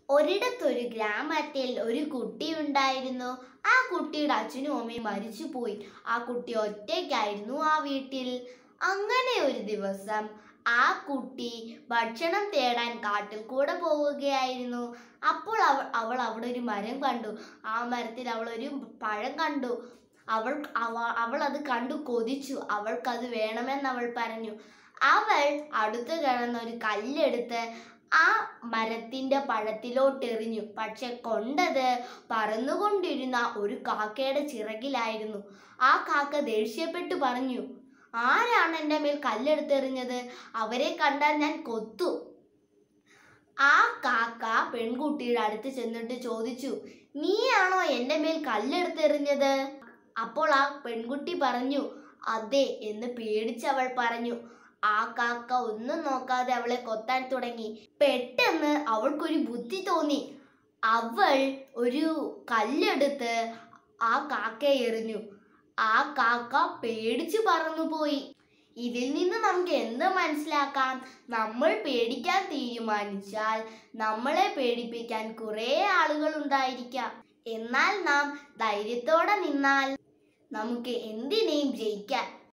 ഒരിടത്തൊരു ഗ്രാമത്തിൽ ഒരു കുട്ടി ഉണ്ടായിരുന്നു ആ കുട്ടിയുടെ അച്ഛനും അമ്മയും മരിച്ചുപോയി ആ കുട്ടി ഒറ്റയ്ക്കായിരുന്നു ആ വീട്ടിൽ അങ്ങനെ ഒരു ദിവസം ആ കുട്ടി ഭക്ഷണം തേടാൻ കാട്ടിൽ കൂടെ പോവുകയായിരുന്നു അപ്പോൾ അവൾ അവൾ അവിടെ ഒരു മരം കണ്ടു ആ മരത്തിൽ അവൾ ഒരു പഴം കണ്ടു അവൾ അവ അവൾ അത് കണ്ടു കൊതിച്ചു അവൾക്കത് വേണമെന്ന് അവൾ പറഞ്ഞു അവൾ അടുത്ത് കിടന്ന ഒരു കല്ലെടുത്ത് ആ മരത്തിന്റെ പഴത്തിലോട്ട് എറിഞ്ഞു പക്ഷെ കൊണ്ടത് പറന്നുകൊണ്ടിരുന്ന ഒരു കാക്കയുടെ ചിറകിലായിരുന്നു ആ കാക്ക ദേഷ്യപ്പെട്ടു പറഞ്ഞു ആരാണ് എൻ്റെ മേൽ കല്ലെടുത്തെറിഞ്ഞത് അവരെ കണ്ടാൽ ഞാൻ കൊത്തു ആ കാക്ക പെൺകുട്ടിയുടെ അടുത്ത് ചെന്നിട്ട് ചോദിച്ചു നീയാണോ എൻ്റെ മേൽ കല്ലെടുത്തെറിഞ്ഞത് അപ്പോൾ ആ പെൺകുട്ടി പറഞ്ഞു അതെ എന്ന് പേടിച്ചവൾ പറഞ്ഞു ആ കാക്ക ഒന്നും നോക്കാതെ അവളെ കൊത്താൻ തുടങ്ങി പെട്ടെന്ന് അവൾക്കൊരു ബുദ്ധി തോന്നി അവൾ ഒരു കല്ലെടുത്ത് ആ കാക്കയെ എറിഞ്ഞു ആ കാക്ക പേടിച്ചു പറന്നുപോയി ഇതിൽ നിന്ന് നമുക്ക് എന്ത് മനസ്സിലാക്കാം നമ്മൾ പേടിക്കാൻ തീരുമാനിച്ചാൽ നമ്മളെ പേടിപ്പിക്കാൻ കുറേ ആളുകൾ ഉണ്ടായിരിക്കാം എന്നാൽ നാം ധൈര്യത്തോടെ നിന്നാൽ നമുക്ക് എന്തിനേയും ജയിക്കാം